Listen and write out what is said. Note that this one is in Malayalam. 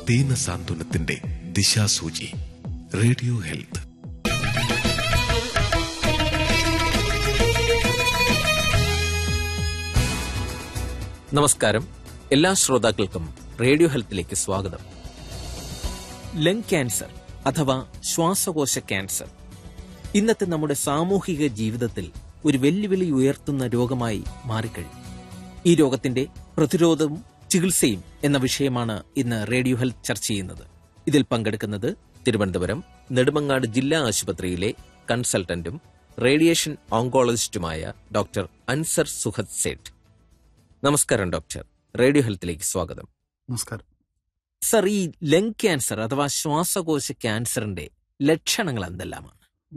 ദീന സാന്ത്വനത്തിന്റെ ദിശാസൂചി റേഡിയോ ഹെൽത്ത് നമസ്കാരം എല്ലാ ശ്രോതാക്കൾക്കും റേഡിയോ ഹെൽത്തിലേക്ക് സ്വാഗതം ലങ് ക്യാൻസർ അഥവാ ശ്വാസകോശ ക്യാൻസർ ഇന്നത്തെ നമ്മുടെ സാമൂഹിക ജീവിതത്തിൽ ഒരു വെല്ലുവിളി ഉയർത്തുന്ന രോഗമായി മാറിക്കഴിഞ്ഞു ഈ രോഗത്തിന്റെ പ്രതിരോധവും ചികിത്സയും എന്ന വിഷയമാണ് ഇന്ന് റേഡിയോ ഹെൽത്ത് ചർച്ച ചെയ്യുന്നത് ഇതിൽ പങ്കെടുക്കുന്നത് തിരുവനന്തപുരം നെടുമങ്ങാട് ജില്ലാ ആശുപത്രിയിലെ കൺസൾട്ടന്റും റേഡിയേഷൻ ഓങ്കോളജിസ്റ്റുമായ ഡോക്ടർ അൻസർ സുഹദ് സേഠ് നമസ്കാരം ഡോക്ടർ റേഡിയോ ഹെൽത്തിലേക്ക് സ്വാഗതം നമസ്കാരം സർ ഈ ലങ് ക്യാൻസർ അഥവാ ശ്വാസകോശ ക്യാൻസറിന്റെ ലക്ഷണങ്ങൾ എന്തെല്ലാമാണ്